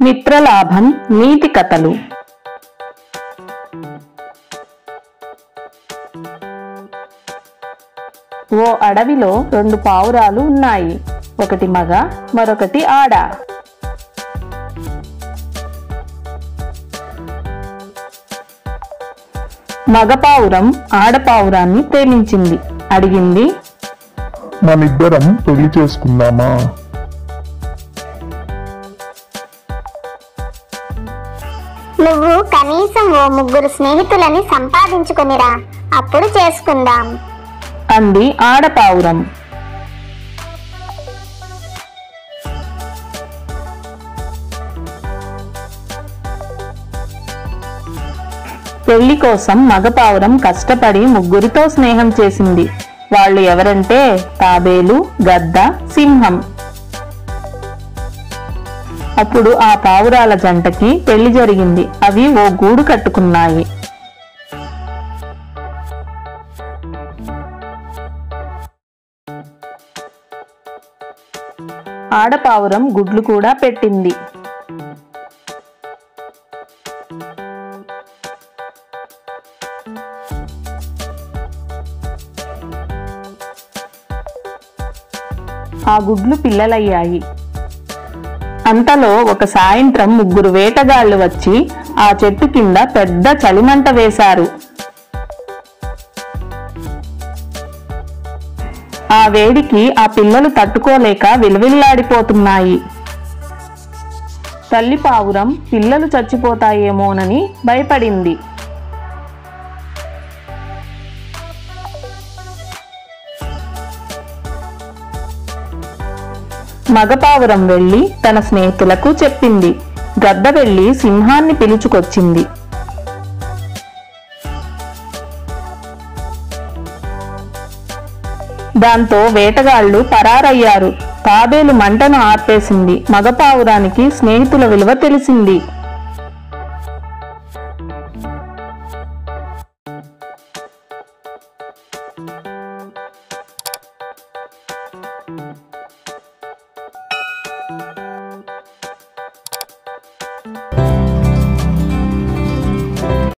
మిత్రలాభం నీతి కథలు ఓ అడవిలో రెండు పావురాలు ఉన్నాయి ఒకటి మగ మరొకటి ఆడ మగ పావురం ఆడ పావురాన్ని ప్రేమించింది అడిగింది మనిద్దరం పెళ్లి చేసుకుందామా నువ్వు కనీసం ఓ ముగ్గురు స్నేహితులని సంపాదించుకునిరా అప్పుడు చేసుకుందాం అంది ఆడ పావురం పెళ్లి కోసం మగ పావురం కష్టపడి ముగ్గురితో స్నేహం చేసింది వాళ్ళు ఎవరంటే తాబేలు గద్ద సింహం అప్పుడు ఆ పావురాల జంటకి పెళ్లి జరిగింది అవి ఓ గూడు కట్టుకున్నాయి ఆడపావురం గుడ్లు కూడా పెట్టింది ఆ గుడ్లు పిల్లలయ్యాయి అంతలో ఒక సాయంత్రం ముగ్గురు వేటగాళ్లు వచ్చి ఆ చెట్టు కింద పెద్ద చలిమంట వేశారు ఆ వేడికి ఆ పిల్లలు తట్టుకోలేక విలవిల్లాడిపోతున్నాయి తల్లి పావురం పిల్లలు చచ్చిపోతాయేమోనని భయపడింది మగపావురం వెళ్లి తన స్నేహితులకు చెప్పింది గద్ద వెళ్లి సింహాన్ని పిలుచుకొచ్చింది దాంతో వేటగాళ్లు పరారయ్యారు తాబేలు మంటను ఆర్పేసింది మగపావురానికి స్నేహితుల విలువ తెలిసింది